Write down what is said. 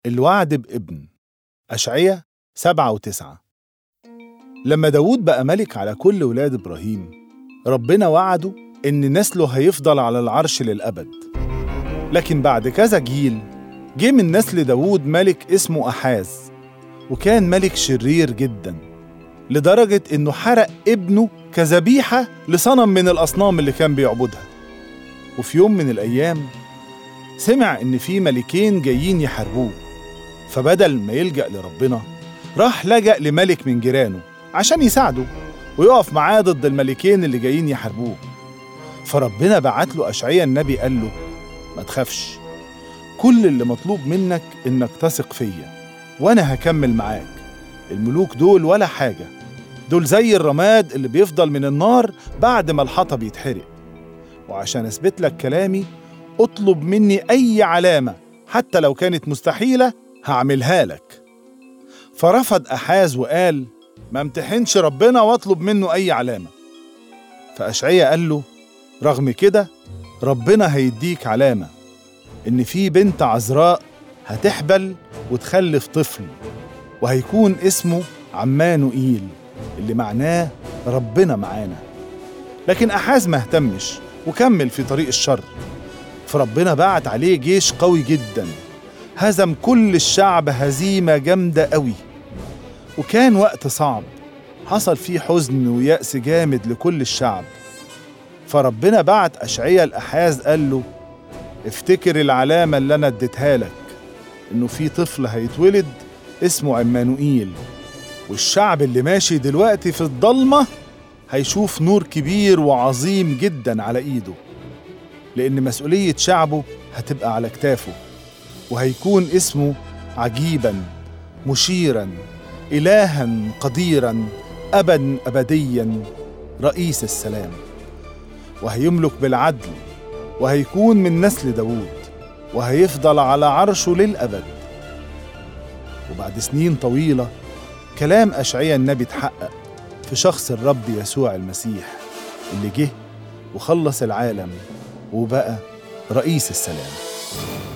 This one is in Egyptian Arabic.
الوعد بابن أشعية سبعة وتسعة لما داود بقى ملك على كل ولاد إبراهيم ربنا وعده إن نسله هيفضل على العرش للأبد لكن بعد كذا جيل جه من نسل داود ملك اسمه أحاز وكان ملك شرير جدا لدرجة إنه حرق ابنه كذبيحة لصنم من الأصنام اللي كان بيعبدها وفي يوم من الأيام سمع إن في ملكين جايين يحاربوه فبدل ما يلجأ لربنا راح لجأ لملك من جيرانه عشان يساعده ويقف معاه ضد الملكين اللي جايين يحاربوه فربنا بعت له أشعيا النبي قال له ما تخافش كل اللي مطلوب منك إنك تثق فيا وأنا هكمل معاك الملوك دول ولا حاجة دول زي الرماد اللي بيفضل من النار بعد ما الحطب يتحرق وعشان أثبت لك كلامي اطلب مني أي علامة حتى لو كانت مستحيلة هعملها لك فرفض أحاز وقال ما امتحنش ربنا واطلب منه أي علامة فأشعية قال له رغم كده ربنا هيديك علامة إن في بنت عذراء هتحبل وتخلف طفل وهيكون اسمه عمانوئيل اللي معناه ربنا معانا لكن أحاز ما اهتمش وكمل في طريق الشر فربنا بعت عليه جيش قوي جدا هزم كل الشعب هزيمة جامدة قوي وكان وقت صعب حصل فيه حزن ويأس جامد لكل الشعب فربنا بعت أشعية الأحاز قال له افتكر العلامة اللي أنا اديتها لك إنه في طفل هيتولد اسمه عمانوئيل والشعب اللي ماشي دلوقتي في الضلمة هيشوف نور كبير وعظيم جدا على إيده لأن مسؤولية شعبه هتبقى على كتافه وهيكون اسمه عجيبا مشيرا إلها قديرا أبا أبديا رئيس السلام وهيملك بالعدل وهيكون من نسل داوود وهيفضل على عرشه للأبد وبعد سنين طويلة كلام أشعيا النبي اتحقق في شخص الرب يسوع المسيح اللي جه وخلص العالم وبقى رئيس السلام